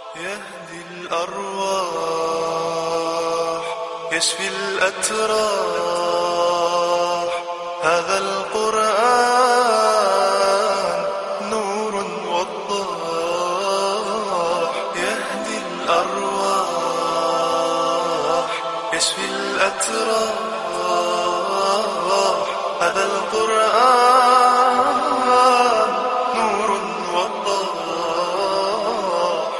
يهدي الأرواح يشفي الأتراح هذا القرآن نور وضاح يهدي الأرواح يشفي الأتراح هذا القرآن نور وضاح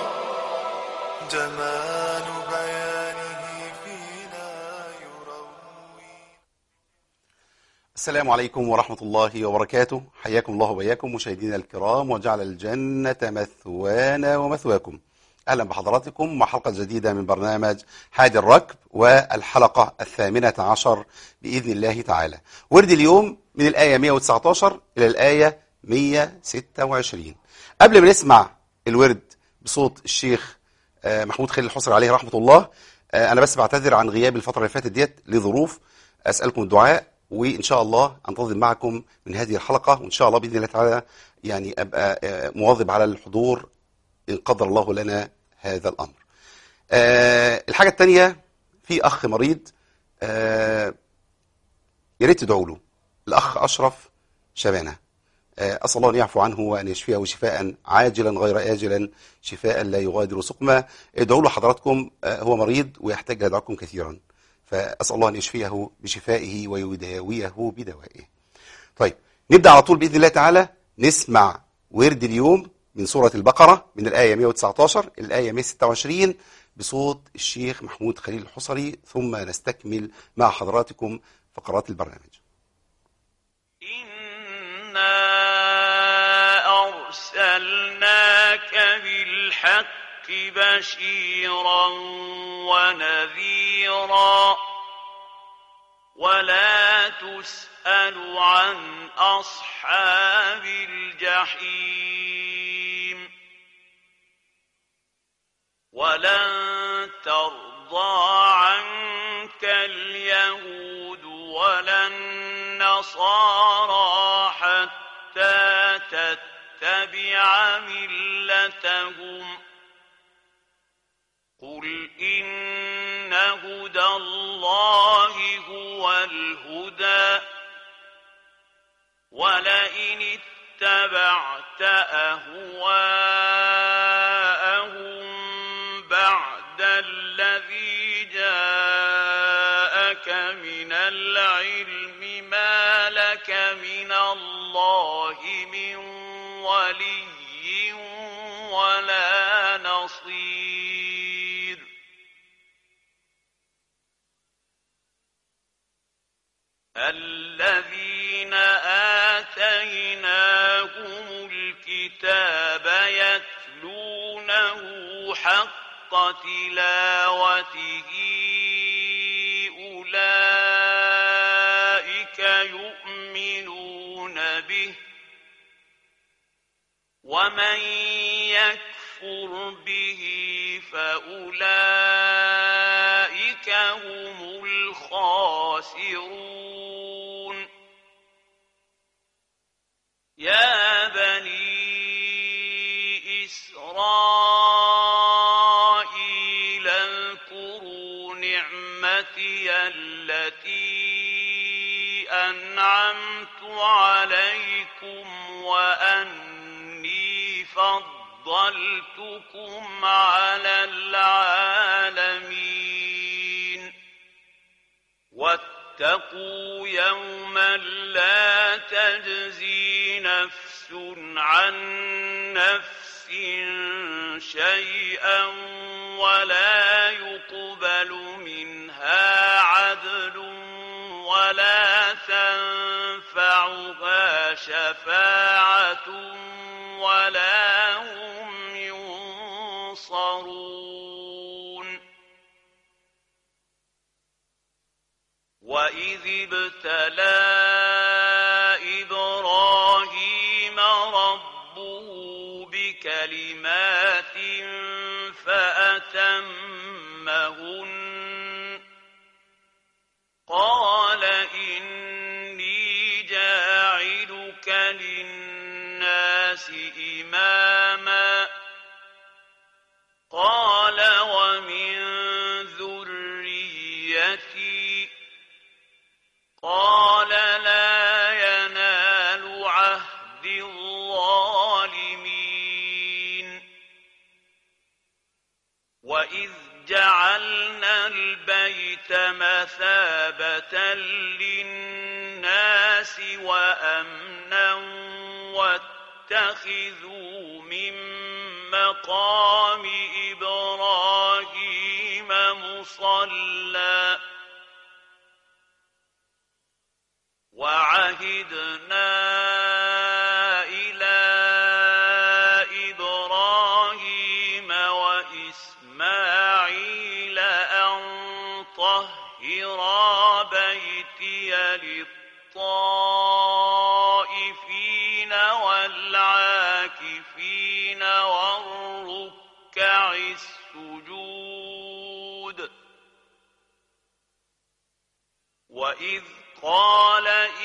جمال بيانه فينا يروي السلام عليكم ورحمة الله وبركاته حياكم الله وبياكم مشاهدينا الكرام وجعل الجنة مثوانا ومثواكم أهلا بحضراتكم مع حلقة جديدة من برنامج حادي الركب والحلقة الثامنة عشر بإذن الله تعالى ورد اليوم من الآية 119 إلى الآية 126 قبل ما نسمع الورد بصوت الشيخ آه، محمود خليل الحصري عليه رحمة الله آه، أنا بس بعتذر عن غياب الفترة اللي فاتت ديت لظروف أسألكم الدعاء وإن شاء الله أنتظم معكم من هذه الحلقة وإن شاء الله بإذن الله تعالى يعني أبقى آه، مواظب على الحضور إن قدر الله لنا هذا الأمر آه، الحاجة الثانية في أخ مريض آه، يا ريت تدعوا له الأخ أشرف شبانة آه، أسأل الله أن يعفو عنه وأن يشفيه شفاء عاجلا غير آجلا شفاء لا يغادر سقما ادعوا له حضراتكم آه، هو مريض ويحتاج لدعاءكم كثيرا فأسأل الله أن يشفيه بشفائه ويداويه بدوائه طيب نبدأ على طول بإذن الله تعالى نسمع ورد اليوم من سورة البقرة من الآية 119 إلى الآية 126 بصوت الشيخ محمود خليل الحصري ثم نستكمل مع حضراتكم فقرات البرنامج إنا أرسلناك بالحق بشيرا ونذيرا ولا تسأل عن أصحاب الجحيم ولن ترضى عنك اليهود ولا النصارى حتى تتبع ملتهم قل إن هدى الله هو الهدى ولئن اتبعت أهواءهم بعد الذي جاءك من العلم ما لك من الله من ولي ولا نصير الذين آتيناهم الكتاب يتلونه حق تلاوته أولئك يؤمنون به ومن يكفر به فأولئك هم الخاسرون يا بني إسرائيل اذكروا نعمتي التي أنعمت عليكم وأني فضلتكم على العالمين واتقوا يوما لا تجزي نفس عن نفس شيئا ولا يقبل منها عدل ولا تنفعها شفاعة ولا هم ينصرون وإذ ابتلى إبراهيم ربه بكلمات فأتمهن قال إني جاعلك للناس إماما وإذ جعلنا البيت مثابة للناس وأمنا واتخذوا من مقام إبراهيم مصلى وعهدنا إلى إبراهيم وإسماعيل أن طهرا بيتي للطائفين والعاكفين والركع السجود وإذ قال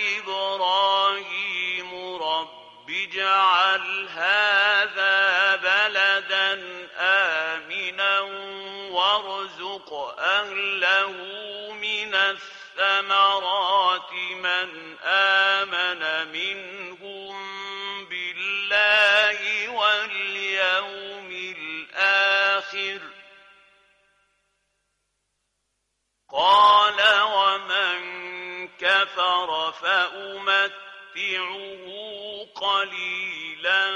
إبراهيم رب اجعل هذا بلدا آمنا وارزق أهله من الثمرات من آمن منهم بالله واليوم الآخر قال ومن كفر فأمتعه قليلا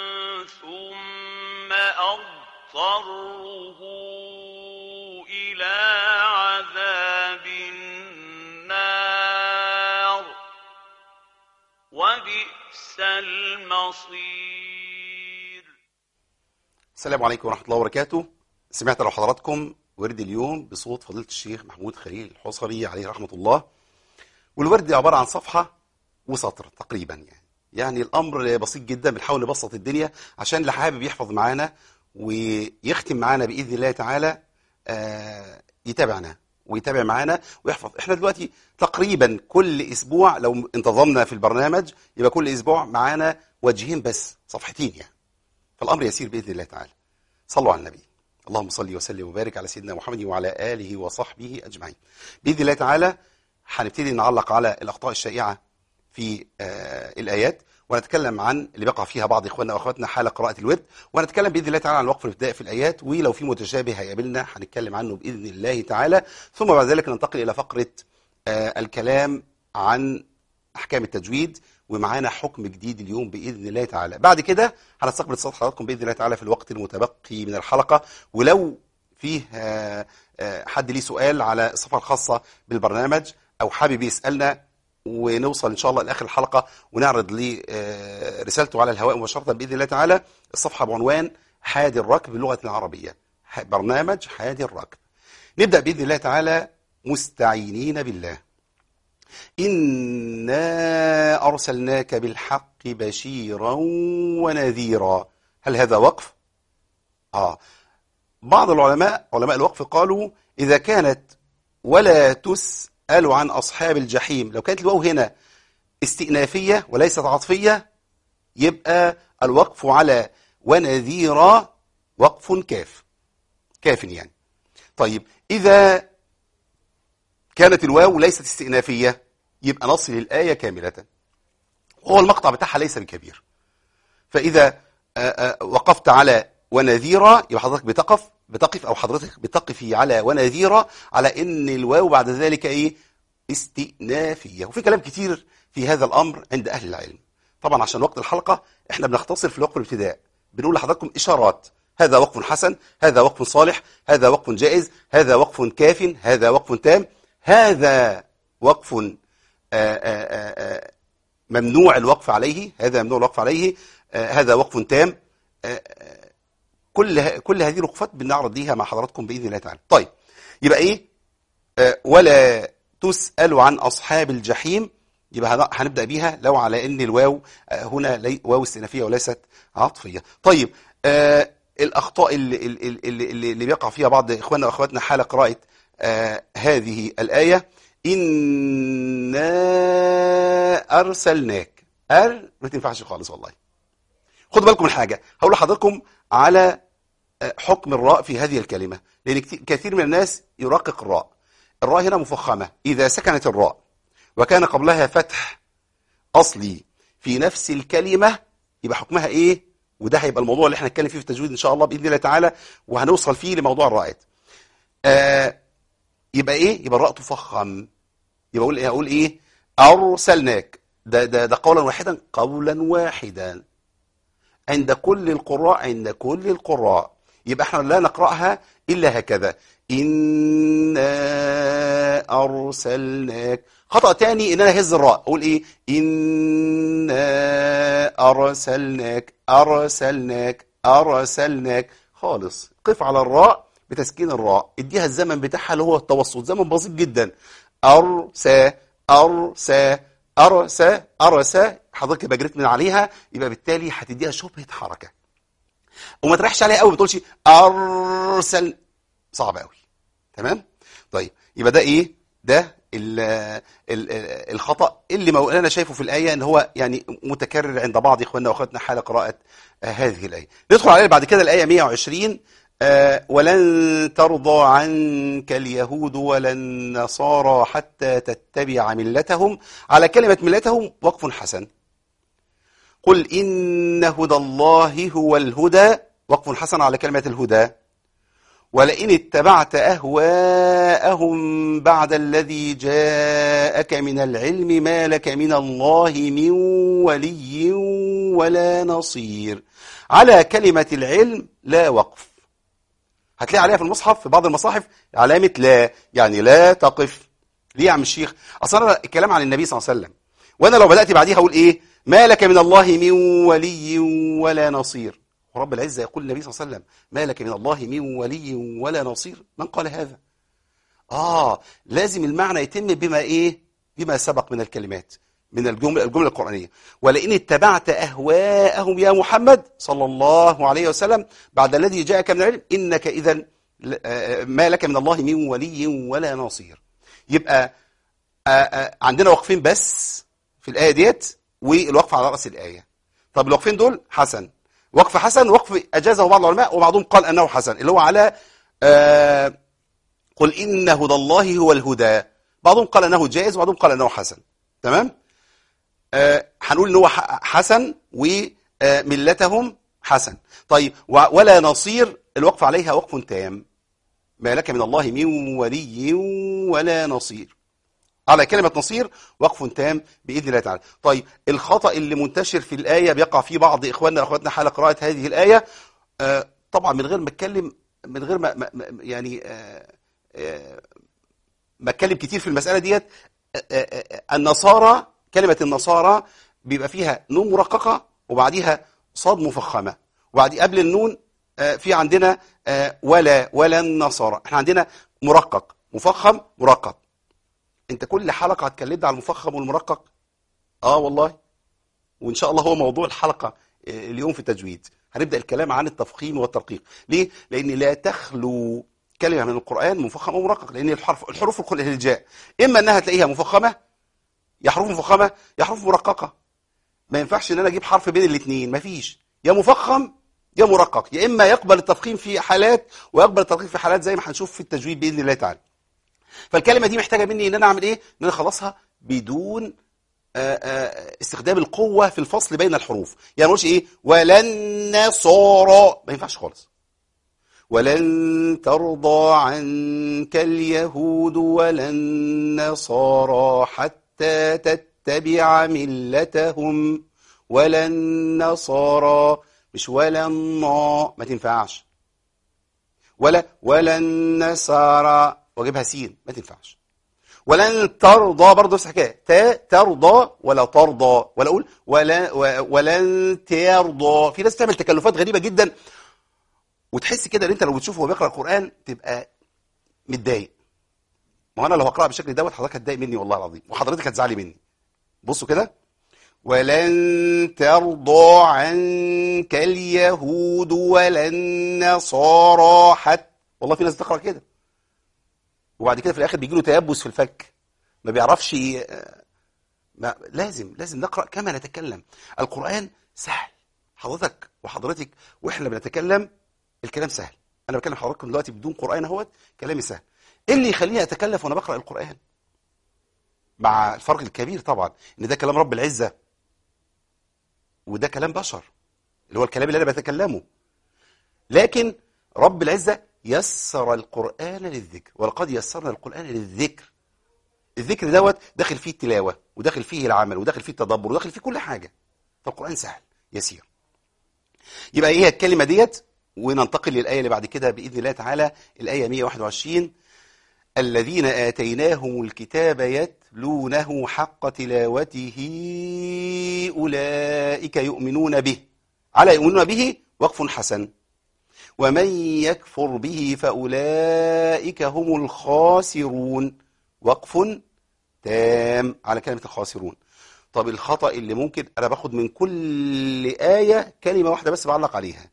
ثم أضطره إلى عذاب النار وبئس المصير السلام عليكم ورحمة الله وبركاته سمعت لو حضراتكم ورد اليوم بصوت فضيلة الشيخ محمود خليل الحصري عليه رحمة الله والورد عبارة عن صفحة وسطر تقريبا يعني يعني الأمر بسيط جدا بنحاول نبسط الدنيا عشان اللي حابب يحفظ معانا ويختم معانا بإذن الله تعالى آه، يتابعنا ويتابع معانا ويحفظ احنا دلوقتي تقريبا كل اسبوع لو انتظمنا في البرنامج يبقى كل اسبوع معانا وجهين بس صفحتين يعني فالامر يسير باذن الله تعالى صلوا على النبي اللهم صل وسلم وبارك على سيدنا محمد وعلى اله وصحبه اجمعين باذن الله تعالى هنبتدي نعلق على الاخطاء الشائعه في آه الايات ونتكلم عن اللي بيقع فيها بعض اخواننا واخواتنا حال قراءه الورد ونتكلم باذن الله تعالى عن الوقف الابتدائي في الايات ولو في متشابه هيقابلنا هنتكلم عنه باذن الله تعالى ثم بعد ذلك ننتقل الى فقره آه الكلام عن احكام التجويد ومعانا حكم جديد اليوم باذن الله تعالى بعد كده هنستقبل اتصال حضراتكم باذن الله تعالى في الوقت المتبقي من الحلقه ولو فيه آه، آه، حد ليه سؤال على الصفحه الخاصه بالبرنامج او حابب يسالنا ونوصل ان شاء الله لاخر الحلقه ونعرض ليه آه، رسالته على الهواء مباشره باذن الله تعالى الصفحه بعنوان حادي الركب باللغه العربيه ح- برنامج حادي الركب نبدا باذن الله تعالى مستعينين بالله إنا أرسلناك بالحق بشيرا ونذيرا هل هذا وقف؟ آه بعض العلماء علماء الوقف قالوا إذا كانت ولا تسأل عن أصحاب الجحيم لو كانت الواو هنا استئنافية وليست عطفية يبقى الوقف على ونذيرا وقف كاف كاف يعني طيب إذا كانت الواو ليست استئنافية يبقى نصل الآية كاملة هو المقطع بتاعها ليس بكبير فإذا آه، آه، وقفت على ونذيرا يبقى حضرتك بتقف بتقف أو حضرتك بتقفي على ونذيرا على إن الواو بعد ذلك إيه استئنافية وفي كلام كتير في هذا الأمر عند أهل العلم طبعا عشان وقت الحلقة احنا بنختصر في الوقف الابتداء بنقول لحضراتكم إشارات هذا وقف حسن هذا وقف صالح هذا وقف جائز هذا وقف كاف هذا وقف تام هذا وقف آه، آه، آه، آه، ممنوع الوقف عليه هذا ممنوع الوقف عليه آه، هذا وقف تام آه، آه، كل ه- كل هذه الوقفات بنعرض ليها مع حضراتكم باذن الله تعالى طيب يبقى ايه آه، ولا تسأل عن أصحاب الجحيم يبقى هن- هنبدأ بيها لو على أن الواو آه، هنا لي واو استئنافية وليست عطفية طيب آه، الأخطاء اللي, اللي, اللي, اللي اللي بيقع فيها بعض إخواننا وأخواتنا حال قراءة آه، هذه الآية إنا أرسلناك أر ما تنفعش خالص والله خدوا بالكم من حاجة هقول لحضراتكم على آه، حكم الراء في هذه الكلمة لأن كتير- كثير من الناس يرقق الراء الراء هنا مفخمة إذا سكنت الراء وكان قبلها فتح أصلي في نفس الكلمة يبقى حكمها إيه وده هيبقى الموضوع اللي احنا هنتكلم فيه في التجويد ان شاء الله باذن الله تعالى وهنوصل فيه لموضوع الرائد آه يبقى ايه يبقى الراء تفخم يبقى اقول ايه اقول ايه ارسلناك ده ده ده قولا واحدا قولا واحدا عند كل القراء عند كل القراء يبقى احنا لا نقراها الا هكذا انا ارسلناك خطا تاني ان انا اهز الراء اقول ايه انا ارسلناك ارسلناك ارسلناك خالص قف على الراء بتسكين الراء اديها الزمن بتاعها اللي هو التوسط زمن بسيط جدا ارسى ارسى ارسى ارسى حضرتك يبقى جريت من عليها يبقى بالتالي هتديها شبهه حركه وما تريحش عليها قوي ما تقولش ارسل صعب قوي تمام طيب يبقى ده ايه ده ال ال الخطا اللي مولانا شايفه في الايه ان هو يعني متكرر عند بعض اخواننا واخواتنا حال قراءه آه هذه الايه ندخل عليها بعد كده الايه 120 آه ولن ترضى عنك اليهود ولا النصارى حتى تتبع ملتهم على كلمه ملتهم وقف حسن قل إن هدى الله هو الهدى وقف حسن على كلمة الهدى ولئن اتبعت أهواءهم بعد الذي جاءك من العلم ما لك من الله من ولي ولا نصير على كلمة العلم لا وقف هتلاقي عليها في المصحف في بعض المصاحف علامة لا يعني لا تقف ليه يا عم الشيخ أصلا الكلام عن النبي صلى الله عليه وسلم وأنا لو بدأت بعديها أقول إيه ما لك من الله من ولي ولا نصير ورب العزة يقول النبي صلى الله عليه وسلم ما لك من الله من ولي ولا نصير من قال هذا آه لازم المعنى يتم بما إيه بما سبق من الكلمات من الجملة, الجملة القرآنية ولئن اتبعت أهواءهم يا محمد صلى الله عليه وسلم بعد الذي جاءك من العلم إنك إذا ما لك من الله من ولي ولا نصير يبقى آآ آآ عندنا وقفين بس في الآية ديت والوقف على رأس الآية طب الوقفين دول حسن وقف حسن وقف أجازه بعض العلماء وبعضهم قال أنه حسن اللي هو على آه قل إن هدى الله هو الهدى بعضهم قال أنه جائز وبعضهم قال أنه حسن تمام آه هنقول أنه حسن وملتهم حسن طيب ولا نصير الوقف عليها وقف تام ما لك من الله من ولي ولا نصير على كلمة نصير وقف تام بإذن الله تعالى طيب الخطأ اللي منتشر في الآية بيقع فيه بعض إخواننا وأخواتنا حال قراءة هذه الآية آه طبعا من غير ما اتكلم من غير ما, ما يعني آه آه ما اتكلم كتير في المسألة ديت النصارى كلمة النصارى بيبقى فيها نون مرققة وبعديها صاد مفخمة وبعد قبل النون في عندنا ولا ولا النصارى احنا عندنا مرقق مفخم مرقق انت كل حلقة هتكلمنا على المفخم والمرقق اه والله وان شاء الله هو موضوع الحلقة اليوم في التجويد هنبدأ الكلام عن التفخيم والترقيق ليه؟ لان لا تخلو كلمة من القرآن مفخم او مرقق لان الحرف الحروف الهجاء اما انها تلاقيها مفخمة يا حروف مفخمة يا حروف مرققة ما ينفعش ان انا اجيب حرف بين الاثنين مفيش يا مفخم يا مرقق يا اما يقبل التفخيم في حالات ويقبل الترقيق في حالات زي ما هنشوف في التجويد باذن الله تعالى فالكلمة دي محتاجة مني ان انا اعمل ايه ان انا اخلصها بدون آآ آآ استخدام القوة في الفصل بين الحروف يعني مش ايه ولن صار ما ينفعش خالص ولن ترضى عنك اليهود ولا النصارى حتى تتبع ملتهم ولا النصارى مش ولا النا ما تنفعش ولا ولا النصارى واجيبها سين ما تنفعش ولن ترضى برضه نفس الحكايه تا ترضى ولا ترضى ولا اقول ولا ولن ترضى في ناس تعمل تكلفات غريبه جدا وتحس كده ان انت لو بتشوفه وهو بيقرا القران تبقى متضايق ما انا لو هقرا بالشكل دوت حضرتك هتضايق مني والله العظيم وحضرتك هتزعلي مني بصوا كده ولن ترضى عنك اليهود ولا النصارى حتى والله في ناس بتقرا كده وبعد كده في الاخر بيجي له تيبس في الفك ما بيعرفش ما لازم لازم نقرا كما نتكلم القران سهل حضرتك وحضرتك واحنا بنتكلم الكلام سهل انا بكلم حضراتكم دلوقتي بدون قران اهوت كلامي سهل ايه اللي يخليني اتكلف وانا بقرا القران مع الفرق الكبير طبعا ان ده كلام رب العزه وده كلام بشر اللي هو الكلام اللي انا بتكلمه لكن رب العزة يسر القرآن للذكر ولقد يسرنا القرآن للذكر الذكر دوت داخل فيه التلاوة وداخل فيه العمل وداخل فيه التدبر وداخل فيه كل حاجة فالقرآن سهل يسير يبقى ايه هي الكلمة ديت وننتقل للآية اللي بعد كده بإذن الله تعالى الآية 121 الذين آتيناهم الكتاب يتلونه حق تلاوته أولئك يؤمنون به على يؤمنون به وقف حسن ومن يكفر به فأولئك هم الخاسرون وقف تام على كلمة الخاسرون طب الخطأ اللي ممكن أنا باخد من كل آية كلمة واحدة بس بعلق عليها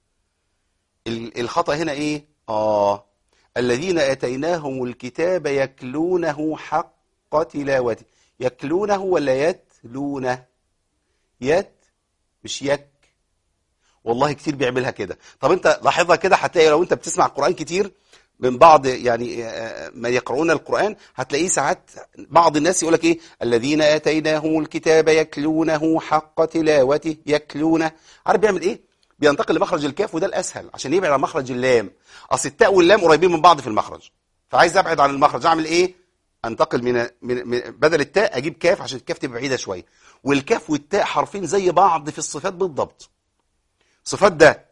ال- الخطأ هنا إيه؟ آه الذين آتيناهم الكتاب يكلونه حق تلاوته يكلونه ولا يتلونه يت مش يك والله كتير بيعملها كده طب انت لاحظها كده هتلاقي لو انت بتسمع القرآن كتير من بعض يعني آه، ما يقرؤون القرآن هتلاقيه ساعات بعض الناس يقول لك ايه الذين آتيناهم الكتاب يكلونه حق تلاوته يكلونه عارف بيعمل ايه بينتقل لمخرج الكاف وده الاسهل عشان يبعد عن مخرج اللام اصل التاء واللام قريبين من بعض في المخرج فعايز ابعد عن المخرج اعمل ايه انتقل من, من, من بدل التاء اجيب كاف عشان الكاف تبقى بعيده شويه والكاف والتاء حرفين زي بعض في الصفات بالضبط صفات ده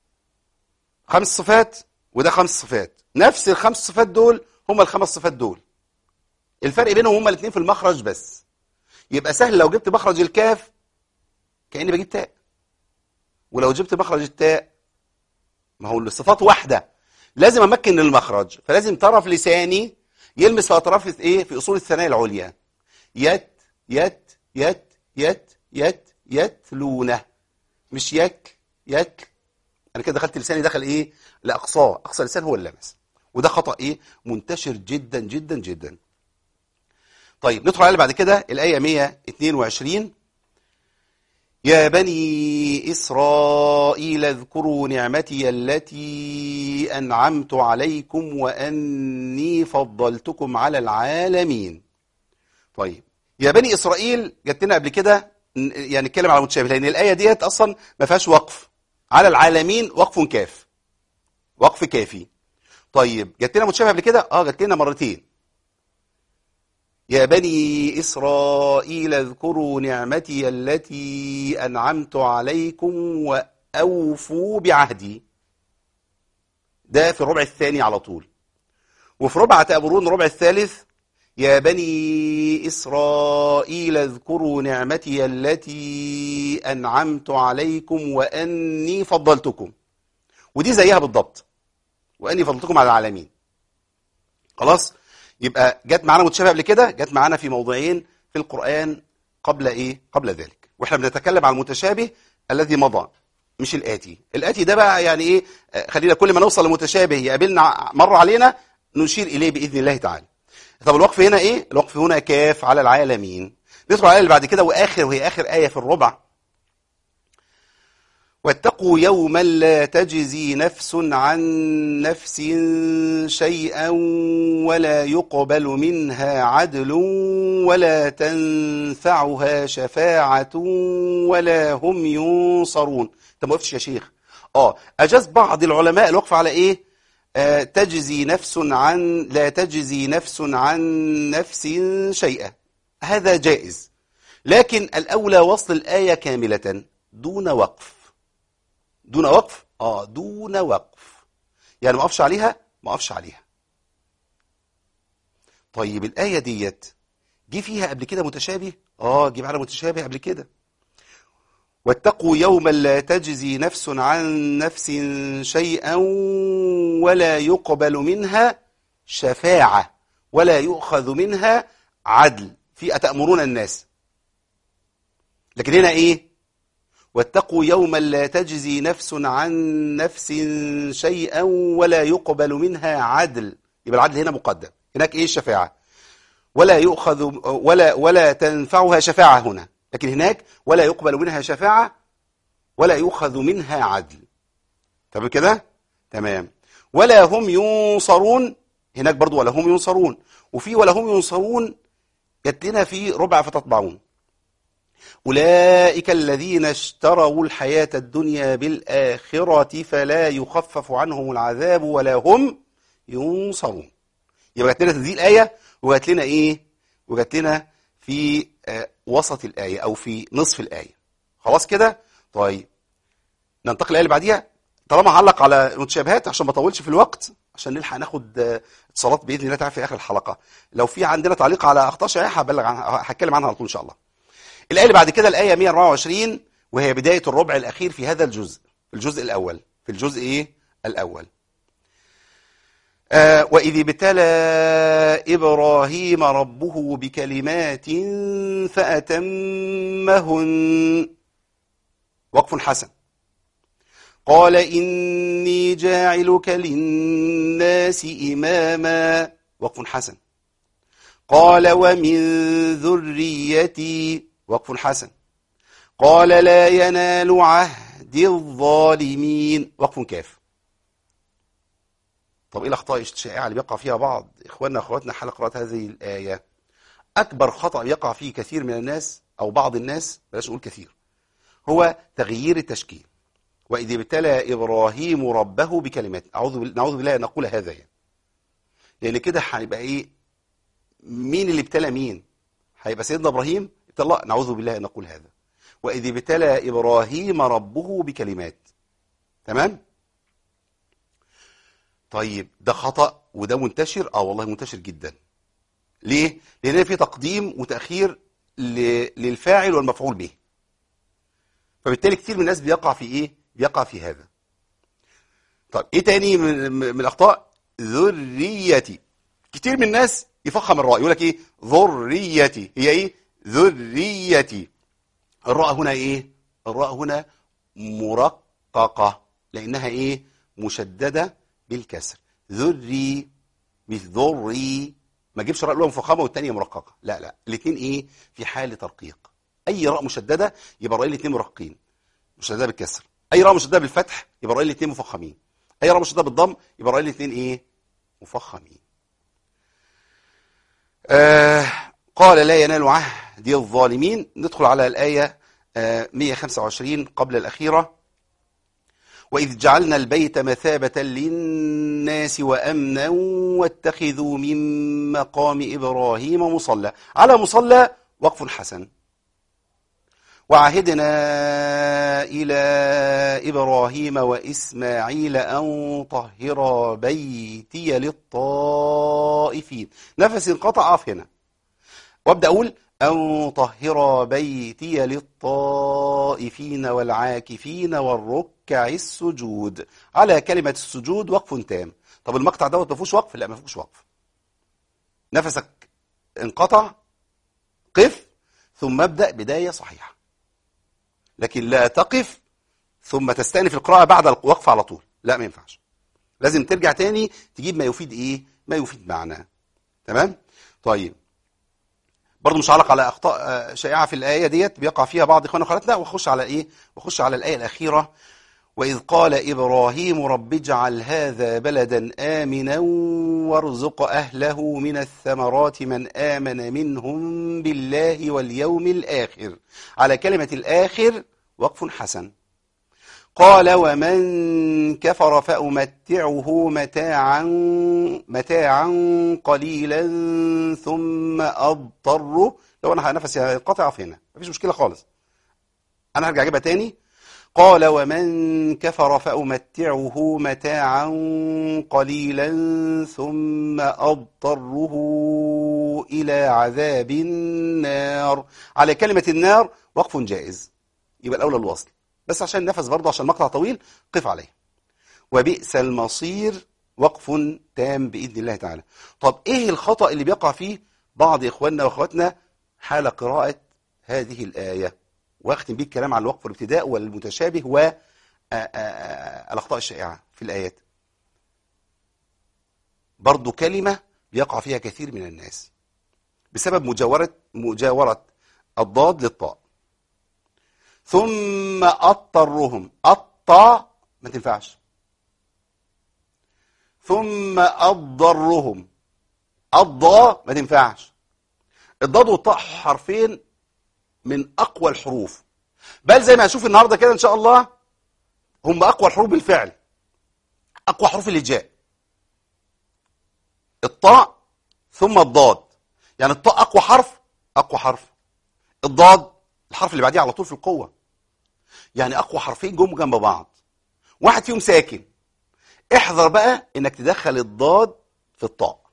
خمس صفات وده خمس صفات نفس الخمس صفات دول هم الخمس صفات دول الفرق بينهم هما الاثنين في المخرج بس يبقى سهل لو جبت مخرج الكاف كأني بجيب تاء ولو جبت مخرج التاء ما هو الصفات واحدة لازم أمكن المخرج فلازم طرف لساني يلمس في أطراف إيه في أصول الثنايا العليا يت يت يت يت يت يتلونه مش يك يك انا كده دخلت لساني دخل ايه لاقصاه اقصى لسان هو اللمس وده خطا ايه منتشر جدا جدا جدا طيب ندخل على اللي بعد كده الايه 122 يا بني إسرائيل اذكروا نعمتي التي أنعمت عليكم وأني فضلتكم على العالمين طيب يا بني إسرائيل جت لنا قبل كده ن- يعني نتكلم على متشابه لأن الآية ديت أصلا ما فيهاش وقف على العالمين وقف كاف وقف كافي طيب جت لنا متشابه قبل كده اه جت لنا مرتين يا بني إسرائيل اذكروا نعمتي التي أنعمت عليكم وأوفوا بعهدي ده في الربع الثاني على طول وفي ربع تأمرون الربع الثالث يا بني إسرائيل اذكروا نعمتي التي أنعمت عليكم وأني فضلتكم ودي زيها بالضبط وأني فضلتكم على العالمين خلاص يبقى جت معانا متشابه قبل كده جت معانا في موضعين في القرآن قبل ايه قبل ذلك واحنا بنتكلم عن المتشابه الذي مضى مش الآتي الآتي ده بقى يعني ايه آه، خلينا كل ما نوصل لمتشابه يقابلنا ع- مر علينا نشير إليه بإذن الله تعالى طب الوقف هنا ايه الوقف هنا كاف على العالمين ندخل على الآية اللي بعد كده واخر وهي اخر آية في الربع واتقوا يوما لا تجزي نفس عن نفس شيئا ولا يقبل منها عدل ولا تنفعها شفاعة ولا هم ينصرون انت ما وقفتش يا شيخ اه اجاز بعض العلماء الوقف على ايه آه تجزي نفس عن لا تجزي نفس عن نفس شيئا هذا جائز لكن الاولى وصل الايه كامله دون وقف دون وقف اه دون وقف يعني ما اقفش عليها ما اقفش عليها طيب الايه ديت جه فيها قبل كده متشابه اه جه معانا متشابه قبل كده واتقوا يوما لا تجزي نفس عن نفس شيئا ولا يقبل منها شفاعة ولا يؤخذ منها عدل في أتأمرون الناس لكن هنا إيه واتقوا يوما لا تجزي نفس عن نفس شيئا ولا يقبل منها عدل يبقى العدل هنا مقدم هناك ايه الشفاعة ولا يؤخذ ولا ولا تنفعها شفاعة هنا لكن هناك ولا يقبل منها شفاعة ولا يؤخذ منها عدل تمام كده تمام ولا هم ينصرون هناك برضو ولا هم ينصرون وفي ولا هم ينصرون جت لنا في ربع فتطبعون أولئك الذين اشتروا الحياة الدنيا بالآخرة فلا يخفف عنهم العذاب ولا هم ينصرون يبقى جات لنا دي الآية وجات لنا إيه وجات لنا في آه، وسط الآية أو في نصف الآية خلاص كده طيب ننتقل الآية اللي بعديها طالما علق على متشابهات عشان ما اطولش في الوقت عشان نلحق ناخد آه، اتصالات باذن الله تعالى في اخر الحلقه لو في عندنا تعليق على اخطاء شائعه هبلغ عنها هتكلم عنها على طول ان شاء الله الايه اللي بعد كده الايه 124 وهي بدايه الربع الاخير في هذا الجزء في الجزء الاول في الجزء ايه الاول آه وإذ ابتلى إبراهيم ربه بكلمات فأتمهن وقف حسن قال إني جاعلك للناس إماما وقف حسن قال ومن ذريتي وقف حسن قال لا ينال عهد الظالمين وقف كاف طب ايه الاخطاء الشائعه اللي بيقع فيها بعض اخواننا واخواتنا حال قراءه هذه الايه اكبر خطا يقع فيه كثير من الناس او بعض الناس بلاش نقول كثير هو تغيير التشكيل واذ ابتلى ابراهيم ربه بكلمات اعوذ بال- نعوذ بالله ان نقول هذا يعني لان كده هيبقى ايه مين اللي ابتلى مين هيبقى سيدنا ابراهيم ابتلى الله نعوذ بالله ان نقول هذا واذ ابتلى ابراهيم ربه بكلمات تمام طيب ده خطأ وده منتشر اه والله منتشر جدا ليه لان في تقديم وتأخير ل- للفاعل والمفعول به فبالتالي كتير من الناس بيقع في ايه بيقع في هذا طب ايه تاني من, من الاخطاء ذريتي كتير من الناس يفخم الراء يقول لك ايه ذريتي هي ايه ذريتي الراء هنا ايه الراء هنا مرققة لانها ايه مشددة بالكسر ذري مش ذري ما اجيبش راء الاولى مفخمه والثانيه مرققه لا لا الاثنين ايه في حال ترقيق اي راء مشدده يبقى راء الاثنين مرققين مشدده بالكسر اي راء مشدده بالفتح يبقى راء الاثنين مفخمين اي راء مشدده بالضم يبقى راء الاثنين ايه مفخمين آه قال لا ينال عهد الظالمين ندخل على الآية آه 125 قبل الأخيرة وإذ جعلنا البيت مثابة للناس وأمنا واتخذوا من مقام إبراهيم مصلى على مصلى وقف حسن وعهدنا إلى إبراهيم وإسماعيل أن طهر بيتي للطائفين نفس انقطع أقف هنا وابدأ أقول أن طهر بيتي للطائفين والعاكفين والركع السجود على كلمة السجود وقف تام طب المقطع دوت ما فيهوش وقف لا ما فيهوش وقف نفسك انقطع قف ثم ابدأ بداية صحيحة لكن لا تقف ثم تستأنف القراءة بعد الوقف على طول لا ما ينفعش لازم ترجع تاني تجيب ما يفيد ايه ما يفيد معنى تمام طيب برضه مش هعلق على اخطاء آه، شائعه في الايه ديت بيقع فيها بعض اخواننا وخالاتنا واخش على ايه واخش على الايه الاخيره واذ قال ابراهيم رب اجعل هذا بلدا امنا وارزق اهله من الثمرات من امن منهم بالله واليوم الاخر على كلمه الاخر وقف حسن قال ومن كفر فأمتعه متاعا متاعا قليلا ثم أضطره لو أنا نفسي هينقطع في هنا مفيش مشكلة خالص أنا هرجع أجيبها تاني قال ومن كفر فأمتعه متاعا قليلا ثم أضطره إلى عذاب النار على كلمة النار وقف جائز يبقى الأولى الوصل بس عشان النفس برضه عشان المقطع طويل قف عليه وبئس المصير وقف تام بإذن الله تعالى طب إيه الخطأ اللي بيقع فيه بعض إخواننا وأخواتنا حال قراءة هذه الآية واختم بيه الكلام عن الوقف والابتداء والمتشابه والأخطاء الشائعة في الآيات برضو كلمة بيقع فيها كثير من الناس بسبب مجاورة مجاورة الضاد للطاء ثم أضطرهم أطى ما تنفعش ثم من اقوى الحروف بل زي ما هنشوف النهارده كده ان شاء الله هم اقوى الحروف بالفعل اقوى حروف الهجاء الطاء ثم الضاد يعني الطاء اقوى حرف اقوى حرف الضاد الحرف اللي بعديه على طول في القوه يعني اقوى حرفين جم جنب بعض واحد فيهم ساكن احذر بقى انك تدخل الضاد في الطاء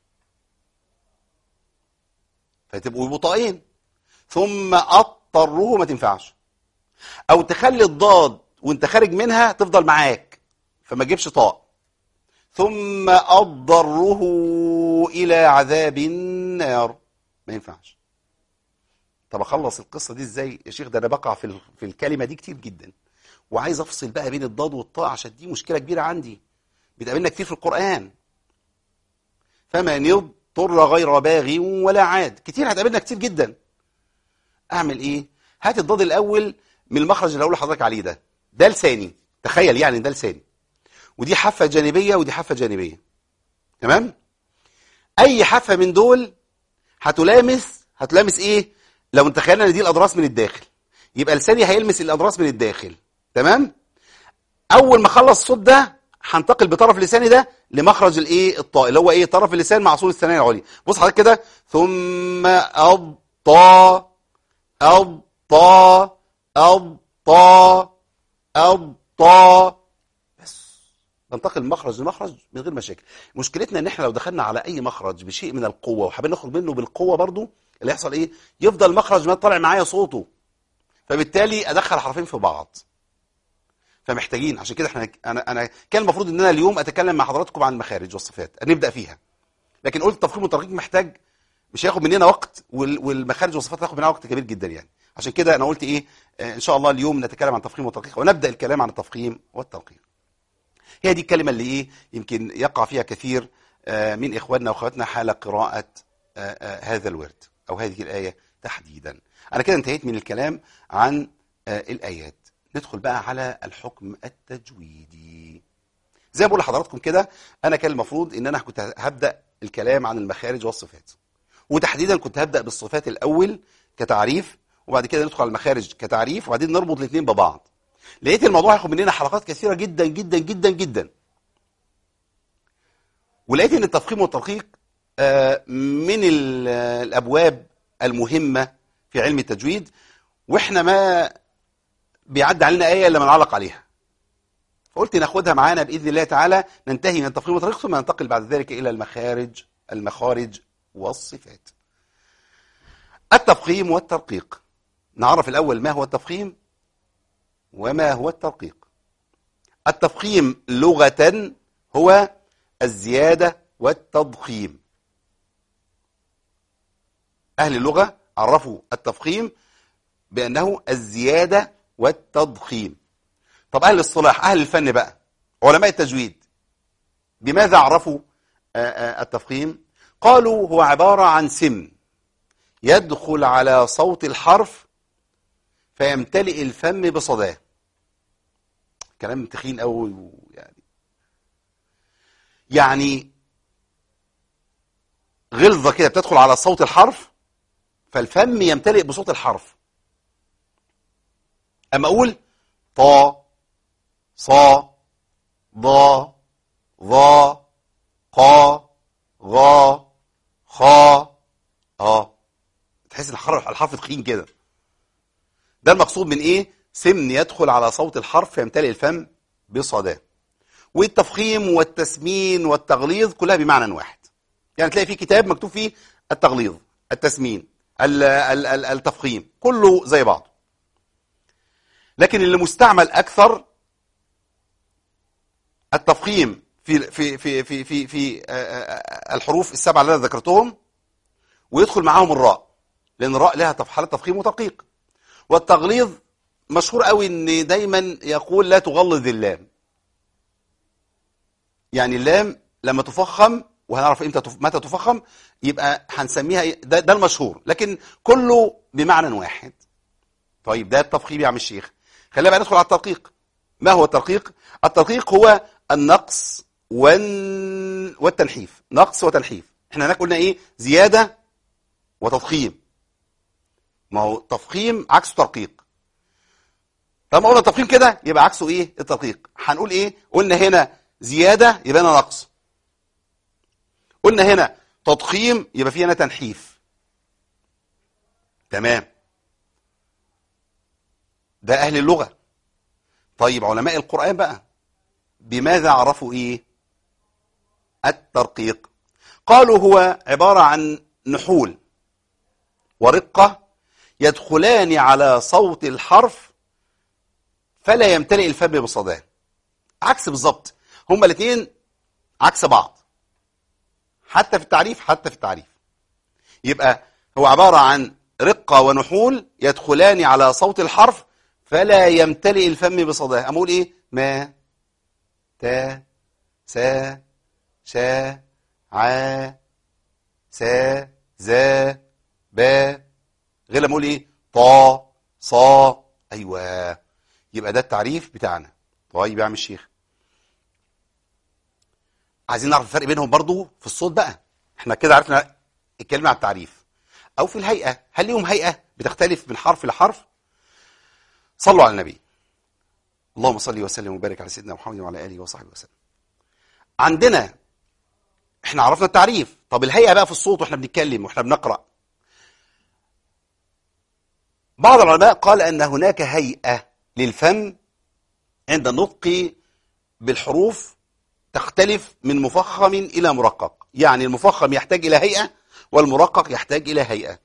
فتبقوا يبقوا طائين ثم اضطروه ما تنفعش او تخلي الضاد وانت خارج منها تفضل معاك فما تجيبش طاء ثم اضطره الى عذاب النار ما ينفعش طب اخلص القصه دي ازاي يا شيخ ده انا بقع في ال- في الكلمه دي كتير جدا وعايز افصل بقى بين الضاد والطاء عشان دي مشكله كبيره عندي بتقابلنا كتير في القران فمن اضطر غير باغ ولا عاد كتير هتقابلنا كتير جدا اعمل ايه هات الضاد الاول من المخرج اللي هقول لحضرتك عليه ده ده لساني تخيل يعني ده لساني ودي حافه جانبيه ودي حافه جانبيه تمام اي حافه من دول هتلامس هتلامس ايه لو انت تخيلنا ان دي الاضراس من الداخل يبقى لساني هيلمس الاضراس من الداخل تمام اول ما اخلص الصوت ده هنتقل بطرف لساني ده لمخرج الايه الطاء اللي هو ايه طرف اللسان مع اصول الثنايا العليا بص حضرتك كده ثم اضطا اضطا اضطا اضطا بس ننتقل من مخرج لمخرج من غير مشاكل مشكلتنا ان احنا لو دخلنا على اي مخرج بشيء من القوه وحابين نخرج منه بالقوه برضو اللي يحصل ايه يفضل المخرج ما طالع معايا صوته فبالتالي ادخل حرفين في بعض فمحتاجين عشان كده احنا انا انا كان المفروض ان انا اليوم اتكلم مع حضراتكم عن المخارج والصفات نبدا فيها لكن قلت التفخيم والترقيق محتاج مش هياخد مننا وقت وال- والمخارج والصفات هتاخد مننا وقت كبير جدا يعني عشان كده انا قلت ايه آه، ان شاء الله اليوم نتكلم عن التفخيم والترقيق ونبدا الكلام عن التفخيم والترقيق هي دي الكلمه اللي ايه يمكن يقع فيها كثير آه، من اخواننا واخواتنا حال قراءه آه، آه، هذا الورد او هذه الايه تحديدا انا كده انتهيت من الكلام عن آه، الايات ندخل بقى على الحكم التجويدي زي ما بقول لحضراتكم كده انا كان المفروض ان انا كنت هبدا الكلام عن المخارج والصفات وتحديدا كنت هبدا بالصفات الاول كتعريف وبعد كده ندخل على المخارج كتعريف وبعدين نربط الاثنين ببعض لقيت الموضوع هياخد مننا حلقات كثيره جدا جدا جدا جدا ولقيت ان التفخيم والتدقيق آه، من ال- آه، الابواب المهمه في علم التجويد واحنا ما بيعدي علينا ايه الا ما نعلق عليها فقلت ناخدها معانا باذن الله تعالى ننتهي من التفخيم والتدقيق ثم ننتقل بعد ذلك الى المخارج المخارج والصفات التفخيم والترقيق نعرف الاول ما هو التفخيم وما هو الترقيق التفخيم لغة هو الزيادة والتضخيم أهل اللغة عرفوا التفخيم بأنه الزيادة والتضخيم طب أهل الصلاح أهل الفن بقى علماء التجويد بماذا عرفوا آه، آه، التفخيم قالوا هو عبارة عن سم يدخل على صوت الحرف فيمتلئ الفم بصداه كلام تخين قوي يعني يعني غلظه كده بتدخل على صوت الحرف فالفم يمتلئ بصوت الحرف اما اقول طا صا ضا ظا قا غا خا اه تحس ان الحرف الحرف تخين كده ده المقصود من ايه سمن يدخل على صوت الحرف فيمتلئ الفم بصداه والتفخيم والتسمين والتغليظ كلها بمعنى واحد يعني تلاقي في كتاب مكتوب فيه التغليظ التسمين ال- ال- ال- التفخيم كله زي بعض لكن اللي مستعمل اكثر التفخيم في في في في في, في آه، آه، الحروف السبعه اللي انا ذكرتهم ويدخل معاهم الراء لان الراء لها تف- حاله تفخيم وترقيق والتغليظ مشهور قوي ان دايما يقول لا تغلظ اللام يعني اللام لما تفخم وهنعرف امتى تف... متى تفخم يبقى هنسميها إيه؟ ده, ده المشهور لكن كله بمعنى واحد طيب ده التفخيم يا عم الشيخ خلينا بقى ندخل على الترقيق ما هو الترقيق الترقيق هو النقص وال... والتنحيف نقص وتنحيف احنا هناك قلنا ايه زياده وتضخيم ما هو تفخيم عكسه ترقيق فلما قلنا تفخيم كده يبقى عكسه ايه الترقيق هنقول ايه قلنا هنا زياده يبقى هنا نقص قلنا هنا تضخيم يبقى في هنا تنحيف تمام ده اهل اللغه طيب علماء القران بقى بماذا عرفوا ايه الترقيق قالوا هو عباره عن نحول ورقه يدخلان على صوت الحرف فلا يمتلئ الفم بصداه عكس بالظبط هما الاثنين عكس بعض حتى في التعريف حتى في التعريف يبقى هو عبارة عن رقة ونحول يدخلان على صوت الحرف فلا يمتلئ الفم بصداه أقول إيه ما تا سا شا عا سا زا با غير لما اقول ايه طا صا ايوه يبقى ده التعريف بتاعنا طيب يا عم الشيخ عايزين نعرف الفرق بينهم برضو في الصوت بقى احنا كده عرفنا اتكلمنا عن التعريف او في الهيئه هل ليهم هيئه بتختلف من حرف لحرف صلوا على النبي اللهم صل وسلم وبارك على سيدنا محمد وعلى اله وصحبه وسلم عندنا احنا عرفنا التعريف طب الهيئه بقى في الصوت واحنا بنتكلم واحنا بنقرا بعض العلماء قال ان هناك هيئه للفم عند النطق بالحروف تختلف من مفخم الى مرقق يعني المفخم يحتاج الى هيئه والمرقق يحتاج الى هيئه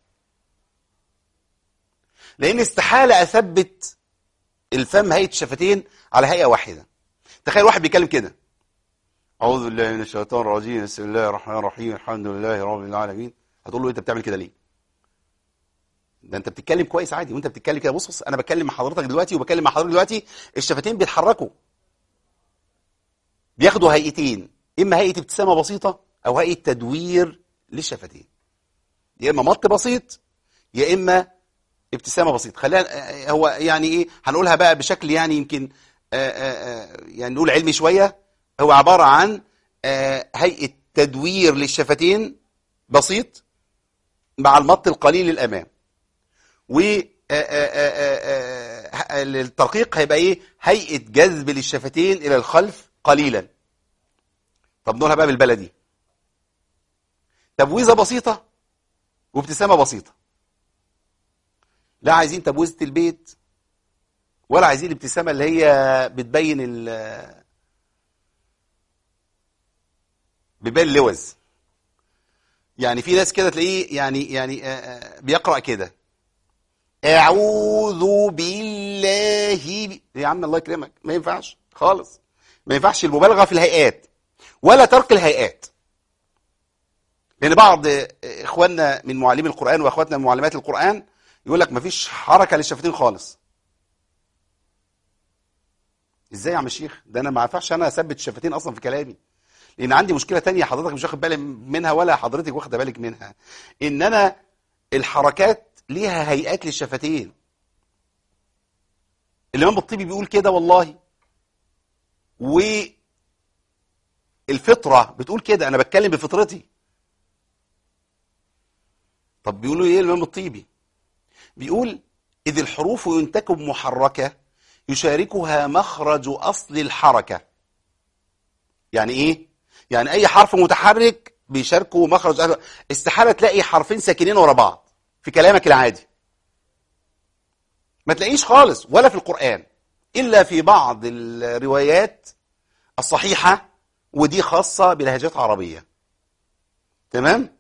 لان استحاله اثبت الفم هيئه الشفتين على هيئه واحده تخيل واحد بيتكلم كده اعوذ بالله من الشيطان الرجيم بسم الله الرحمن الرحيم الحمد لله رب العالمين هتقول له انت بتعمل كده ليه ده انت بتتكلم كويس عادي وانت بتتكلم كده بص بص انا بتكلم مع حضرتك دلوقتي وبكلم مع حضرتك دلوقتي الشفتين بيتحركوا بياخدوا هيئتين اما هيئه ابتسامه بسيطه او هيئه تدوير للشفتين يا اما مط بسيط يا اما ابتسامه بسيط خلينا هو يعني ايه هنقولها بقى بشكل يعني يمكن آآ آآ يعني نقول علمي شويه هو عباره عن آه، هيئه تدوير للشفتين بسيط مع المط القليل للامام و آه، آه، آه، آه، الترقيق هيبقى ايه هيئه جذب للشفتين الى الخلف قليلا طب نقولها بقى بالبلدي تبويزه بسيطه وابتسامه بسيطه لا عايزين تبويزه البيت ولا عايزين الابتسامه اللي هي بتبين ال بتبين اللوز يعني في ناس كده تلاقيه يعني يعني آه، آه، بيقرأ كده أعوذ بالله ب- يا عم الله يكرمك ما ينفعش خالص ما ينفعش المبالغة في الهيئات ولا ترك الهيئات لأن بعض آه، إخواننا من معلمي القرآن وأخواتنا من معلمات القرآن يقول لك ما فيش حركة للشفتين خالص ازاي يا عم الشيخ ده انا ما ينفعش انا اثبت الشفتين اصلا في كلامي لان عندي مشكله تانية حضرتك مش واخد بالي منها ولا حضرتك واخده بالك منها ان انا الحركات ليها هيئات للشفتين الامام الطبي بيقول كده والله والفطره بتقول كده انا بتكلم بفطرتي طب بيقولوا ايه الامام الطيبي بيقول اذ الحروف ينتكب محركه يشاركها مخرج اصل الحركه يعني ايه يعني اي حرف متحرك بيشاركه مخرج أهل- استحاله تلاقي حرفين ساكنين ورا بعض في كلامك العادي ما تلاقيش خالص ولا في القران الا في بعض الروايات الصحيحه ودي خاصه بلهجات عربيه تمام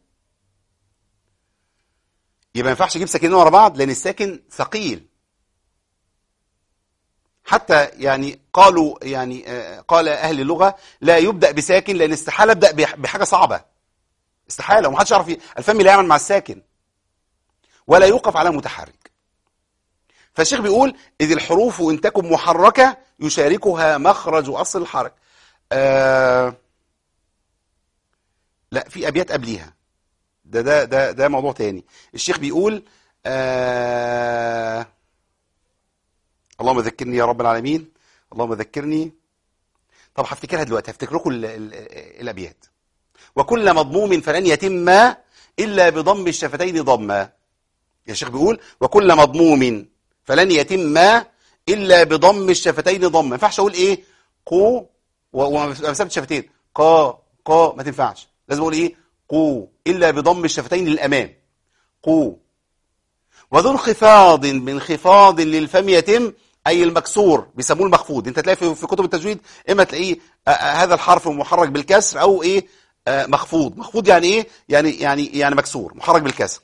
يبقى ما ينفعش اجيب ساكنين ورا بعض لان الساكن ثقيل حتى يعني قالوا يعني آه، قال اهل اللغه لا يبدا بساكن لان استحاله ابدا بح- بحاجه صعبه استحاله ومحدش يعرف ي- الفم لا يعمل مع الساكن ولا يوقف على متحرك فالشيخ بيقول اذ الحروف ان تكن محركه يشاركها مخرج اصل الحركه آه لا في ابيات قبليها ده ده ده ده موضوع تاني الشيخ بيقول آه اللهم ذكرني يا رب العالمين اللهم ذكرني طب هفتكرها دلوقتي هفتكر لكم ال- ال- الابيات وكل مضموم فلن يتم الا بضم الشفتين ضما يا شيخ بيقول وكل مضموم فلن يتم الا بضم الشفتين ضم ما ينفعش اقول ايه قو و- وما ثبت الشفتين قا قا ما تنفعش لازم اقول ايه قو الا بضم الشفتين للامام قو وذو انخفاض بانخفاض للفم يتم اي المكسور بيسموه المخفوض انت تلاقي في في كتب التجويد اما تلاقيه آه، آه، هذا الحرف محرك بالكسر او ايه آه، مخفوض مخفوض يعني ايه يعني يعني يعني مكسور محرك بالكسر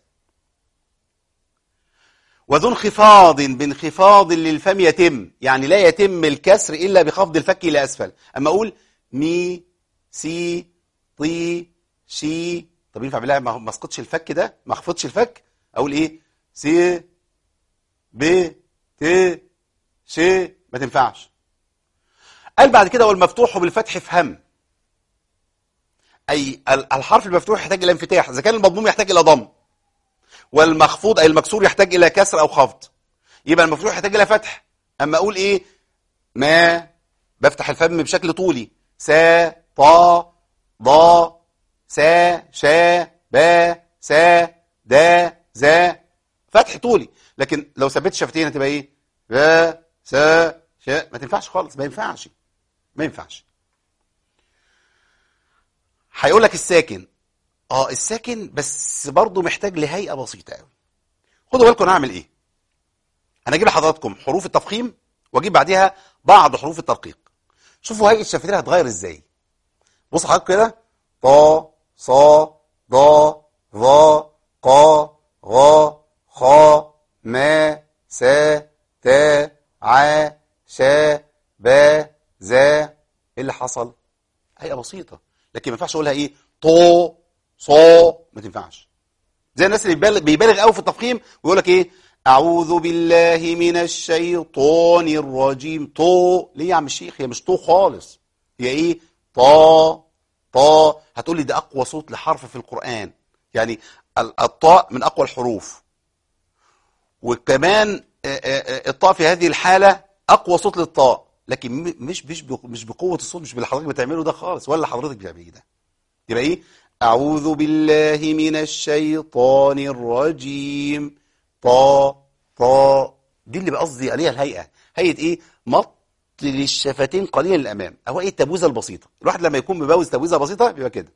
وذو انخفاض بانخفاض للفم يتم يعني لا يتم الكسر الا بخفض الفك الى اسفل اما اقول مي سي طي شي طب ينفع بالله ما ما اسقطش الفك ده ما اخفضش الفك اقول ايه سي ب ت ش ما تنفعش قال بعد كده والمفتوح بالفتح فهم اي ال- الحرف المفتوح يحتاج الى انفتاح اذا كان المضموم يحتاج الى ضم والمخفوض اي المكسور يحتاج الى كسر او خفض يبقى المفتوح يحتاج الى فتح اما اقول ايه ما بفتح الفم بشكل طولي سا طا ضا سا شا با سا دا زا فتح طولي لكن لو ثبت الشفتين هتبقى ايه با سا شا ما تنفعش خالص ما ينفعش ما ينفعش هيقول لك الساكن اه الساكن بس برضه محتاج لهيئه بسيطه قوي خدوا بالكم انا هعمل ايه انا اجيب لحضراتكم حروف التفخيم واجيب بعدها بعض حروف الترقيق شوفوا هيئه الشفتين هتتغير ازاي بص حضرتك كده طا صا ضا ظا قا غا خا ما سا تا ع شا با زا ايه اللي حصل هيئه بسيطه لكن ما ينفعش اقولها ايه طو صو ما تنفعش زي الناس اللي بيبالغ, بيبالغ قوي في التفخيم ويقول لك ايه اعوذ بالله من الشيطان الرجيم طو ليه يا عم الشيخ هي مش طو خالص هي ايه طا طا هتقول لي ده اقوى صوت لحرف في القران يعني ال- الطاء من اقوى الحروف وكمان آه، آه، آه، الطاء في هذه الحاله اقوى صوت للطاء لكن م- مش مش بق- مش بقوه الصوت مش باللي حضرتك بتعمله ده خالص ولا حضرتك بتعمليه ده يبقى ايه اعوذ بالله من الشيطان الرجيم طا طا دي اللي بقصدي عليها الهيئه هيئه ايه مط للشفتين قليلا للامام او ايه التبويزه البسيطه الواحد لما يكون مبوز تبويزه بسيطه بيبقى كده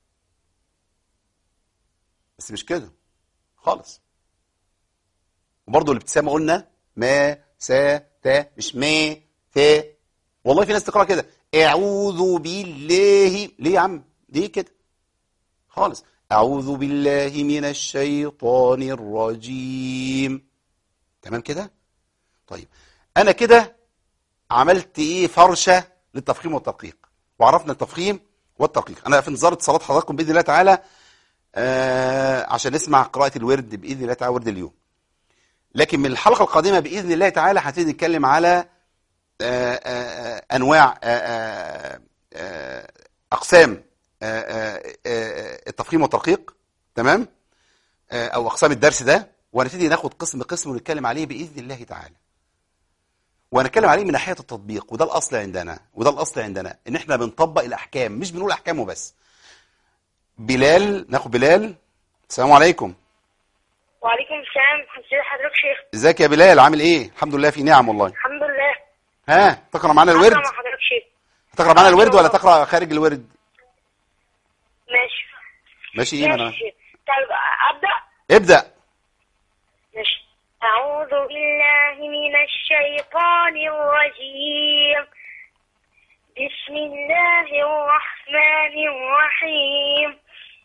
بس مش كده خالص وبرضه الابتسامه قلنا ما سا تا مش ما تا والله في ناس تقرا كده اعوذ بالله ليه يا عم ليه كده خالص اعوذ بالله من الشيطان الرجيم تمام كده طيب انا كده عملت ايه فرشه للتفخيم والترقيق وعرفنا التفخيم والترقيق انا في انتظار اتصالات حضراتكم باذن الله تعالى آه عشان نسمع قراءه الورد باذن الله تعالى ورد اليوم لكن من الحلقه القادمه باذن الله تعالى هنبتدي نتكلم على آه، آه، آه، انواع آه، آه، آه، اقسام آه، آه، آه، التفخيم والترقيق تمام آه، او اقسام الدرس ده وهنبتدي ناخد قسم قسم ونتكلم عليه باذن الله تعالى وهنتكلم عليه من ناحيه التطبيق وده الاصل عندنا وده الاصل عندنا ان احنا بنطبق الاحكام مش بنقول احكام وبس بلال ناخد بلال السلام عليكم وعليكم السلام ازي حضرتك شيخ ازيك يا بلال عامل ايه الحمد لله في نعم والله الحمد لله ها تقرا معانا الورد أقرأ مع حضرتك شيخ تقرا معانا الورد ولا تقرا خارج الورد ماشي ماشي ايه انا ماشي شيخ. طيب ابدا ابدا ماشي اعوذ بالله من الشيطان الرجيم بسم الله الرحمن الرحيم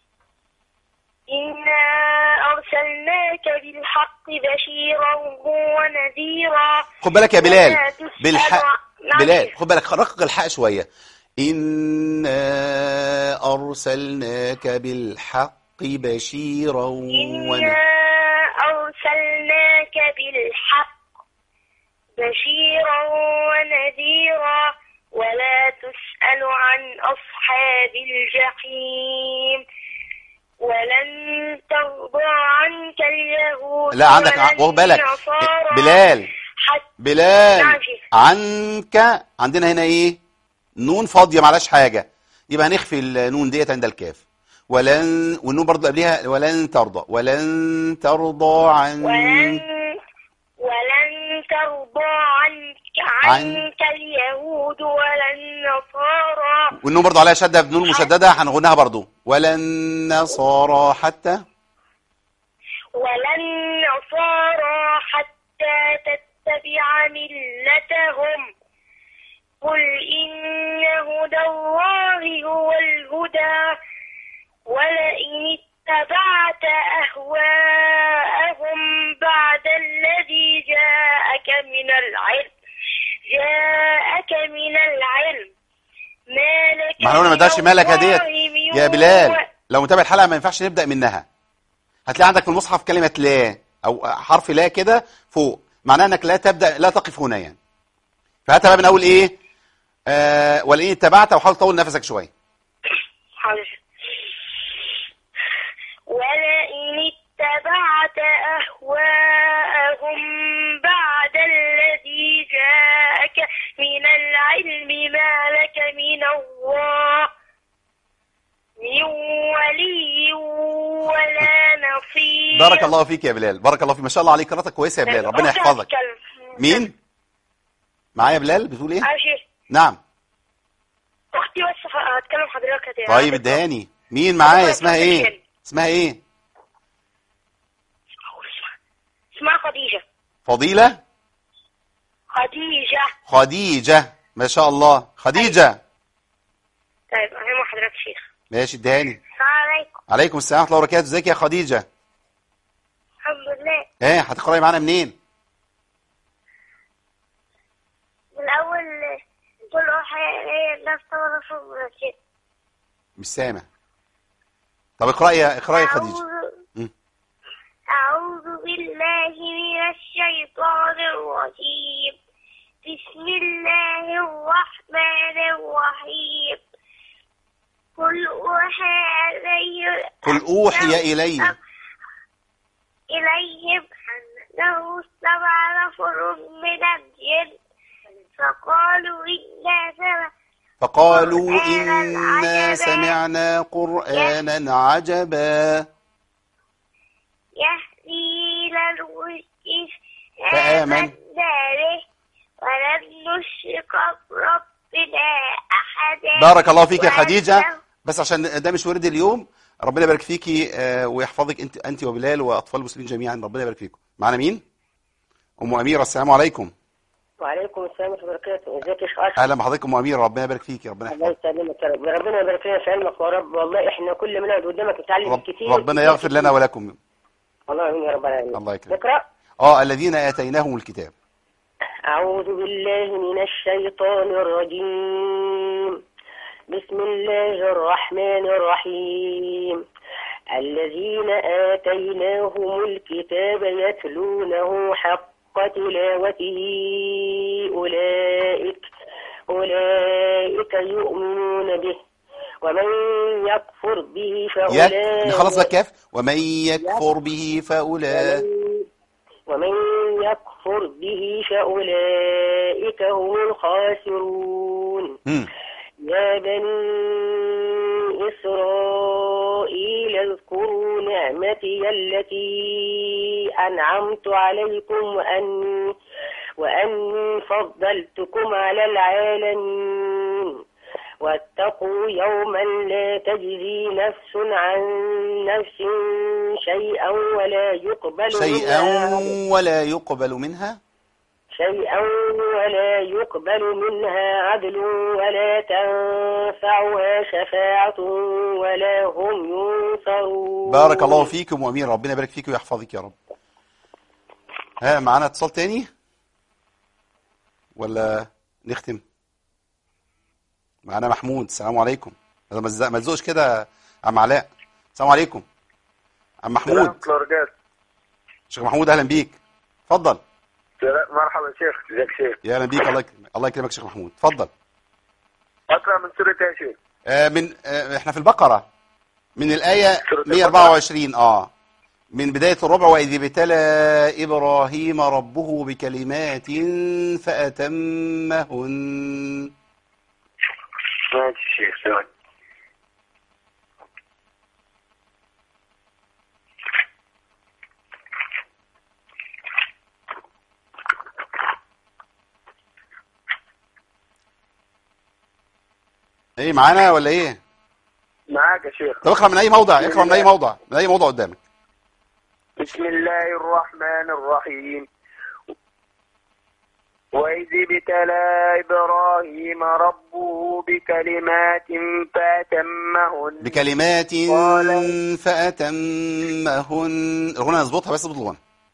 إنا أرسلناك بالحق بشيرا ونذيرا خد بالك يا بلال ولا تسأل بالحق عن- بلال خد بالك رقق الحق شويه إنا أرسلناك بالحق بشيرا إنا ونذيرا أرسلناك بالحق بشيرا ونذيرا ولا تسأل عن أصحاب الجحيم ولن ترضى عنك اليهود لا عندك ولا خد بالك النصارى بلال حتى بلال نعم شيخ. عنك عندنا هنا ايه نون فاضيه معلاش حاجه يبقى هنخفي النون ديت عند الكاف ولن والنون برضو قبلها ولن ترضى ولن ترضى عن ولن ولن ترضى عنك عنك اليهود ولا النصارى والنون برضو عليها شدة بنون مشددة هنغناها برضو ولن نصارى حتى ولا النصارى حتى تتبع ملتهم قل إن هدى الله هو الهدى ولئن اتبعت أهواءهم بعد الذي جاءك من العلم جاءك من العلم ما لك ما احنا قلنا ما من داش مالك ديت الله من يا بلال و- لو متابع الحلقة ما ينفعش نبدأ منها هتلاقي عندك في المصحف كلمة لا أو حرف لا كده فوق معناه انك لا تبدأ لا تقف هنا يعني فهاتها بقى من أول إيه آه ولئن اتبعت وحاول تطول نفسك شوية حاضر ولئن اتبعت أهواءهم بعد الذي جاءك من العلم ما لك من الله من ولي ولا نصير بارك الله فيك يا بلال بارك الله فيك ما شاء الله عليك قراءتك كويسة يا بلال ربنا أختي يحفظك هتتكلم. مين معايا يا بلال بتقول ايه ماشي نعم أختي بس هتكلم حضرتك هت- طيب ادهاني مين معايا اسمها ايه اسمها ايه اسمها خديجة فضيلة خديجة خديجة ما شاء الله خديجة طيب أهم حضرتك شيخ ماشي ادهاني السلام عليكم عليكم السلام ورحمة الله وبركاته ازيك يا خديجة الحمد لله ايه هتقراي معانا منين من الأول كل أوحي إلي الناس ورسول مرشد مش سامع طب اقراي يا اقراي يا خديجة أعوذ مم. أعوذ بالله من الشيطان الرجيم بسم الله الرحمن الرحيم قل أوحي إلي قل اوحي الي إليهم أنه استمع نفر من الجن فقالوا إنا سمع فقالوا قرآناً إنا عجباً. سمعنا قرآنا عجبا يهدي إلى الرشد فآمن. آمنا به ولن نشرك بربنا أحدا بارك الله فيك يا خديجة وأنه- بس عشان ده مش ورد اليوم ربنا يبارك فيكي آه، ويحفظك انت انت وبلال واطفال المسلمين جميعا ربنا يبارك فيكم معنا مين ام اميره السلام عليكم وعليكم السلام ورحمة الله وبركاته ازيك يا شيخ اشرف اهلا بحضرتك ام اميره ربنا يبارك فيكي ربنا الله يحفظك يسلمك يا رب ربنا يبارك لنا في علمك يا رب والله احنا كل ما نقعد قدامك نتعلم رب كتير ربنا يغفر لنا ولكم الله يا رب العالمين الله يكرمك. نقرأ اه الذين اتيناهم الكتاب أعوذ بالله من الشيطان الرجيم بسم الله الرحمن الرحيم الذين آتيناهم الكتاب يتلونه حق تلاوته أولئك أولئك يؤمنون به ومن يكفر به يك فأولئك نخلص بقى الكاف ومن يكفر به فاولئك ومن يكفر به فأولئك هم الخاسرون مم. يا بني إسرائيل اذكروا نعمتي التي أنعمت عليكم وأن وأني فضلتكم على العالمين واتقوا يوما لا تجزي نفس عن نفس شيئا ولا يقبل شيئا منها ولا يقبل منها شيئا ولا يقبل منها عدل ولا تنفعها شفاعة ولا هم ينصرون بارك الله فيكم وامين ربنا يبارك فيك ويحفظك يا رب ها معانا اتصال تاني ولا نختم معانا محمود السلام عليكم ما تز- ما تزقش كده يا عم علاء السلام عليكم عم محمود شيخ محمود اهلا بيك اتفضل مرحبا شيخ ازيك شيخ يا اهلا بيك الله يكرمك الله يكرمك شيخ محمود اتفضل اقرا من سوره يا شيخ آه من آه احنا في البقرة من الآية سورة البقرة. 124 اه من بداية الربع وإذ ابتلى إبراهيم ربه بكلمات فأتمهن ماشي شيخ ثواني ايه معانا ولا ايه معاك يا شيخ طب اقرا من اي موضع اقرا من اي موضع من اي موضع قدامك بسم الله الرحمن الرحيم وإذ ابتلى إبراهيم ربه بكلمات فأتمهن بكلمات قال- فأتمهن الغنى نظبطها بس بالغنى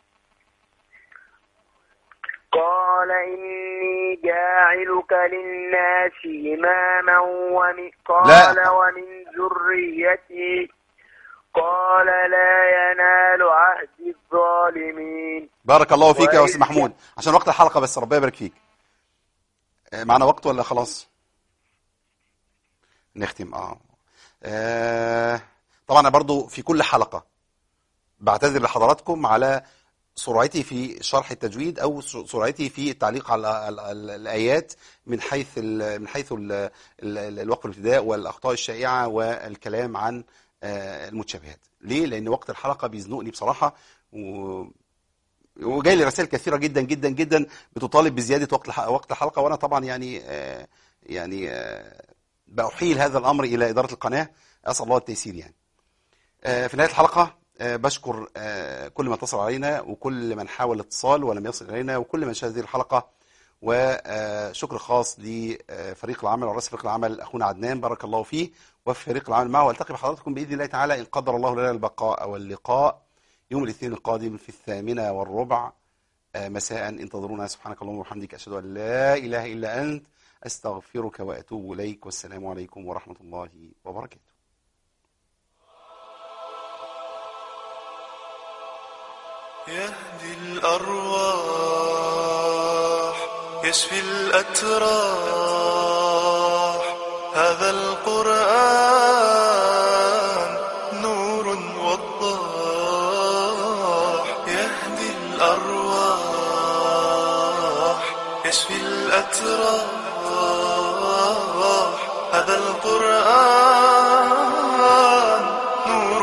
قال إني جاعلك للناس إماما ومن قال لا. ومن ذريتي قال لا ينال عهد الظالمين بارك الله فيك يا وإذ- استاذ محمود عشان وقت الحلقه بس ربنا يبارك فيك آه، معنا وقت ولا خلاص نختم اه, آه طبعا انا برضو في كل حلقه بعتذر لحضراتكم على سرعتي في شرح التجويد او س- سرعتي في التعليق على ال- ال- الايات من حيث ال من حيث ال ال الوقف الابتداء والاخطاء الشائعه والكلام عن آه، المتشابهات ليه لان وقت الحلقه بيزنقني بصراحه و وجاي لي رسائل كثيره جدا جدا جدا بتطالب بزياده وقت الح- وقت الحلقه وانا طبعا يعني آه، يعني آه، باحيل هذا الامر الى اداره القناه اسال الله التيسير يعني آه، في نهايه الحلقه آه، بشكر آه، كل من اتصل علينا وكل من حاول الاتصال ولم يصل الينا وكل من شاهد هذه الحلقه وشكر خاص لفريق العمل ورئيس فريق العمل اخونا عدنان بارك الله فيه وفي فريق العمل معه والتقي بحضراتكم باذن الله تعالى ان قدر الله لنا البقاء واللقاء يوم الاثنين القادم في الثامنه والربع آه، مساء انتظرونا سبحانك اللهم وبحمدك اشهد ان لا اله الا انت استغفرك واتوب اليك والسلام عليكم ورحمه الله وبركاته يهدي الأرواح يشفي الأتراح هذا القرآن نور وضاح يهدي الأرواح يشفي الأتراح هذا القرآن نور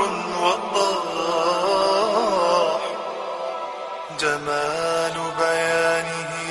وضاح جمال بيانه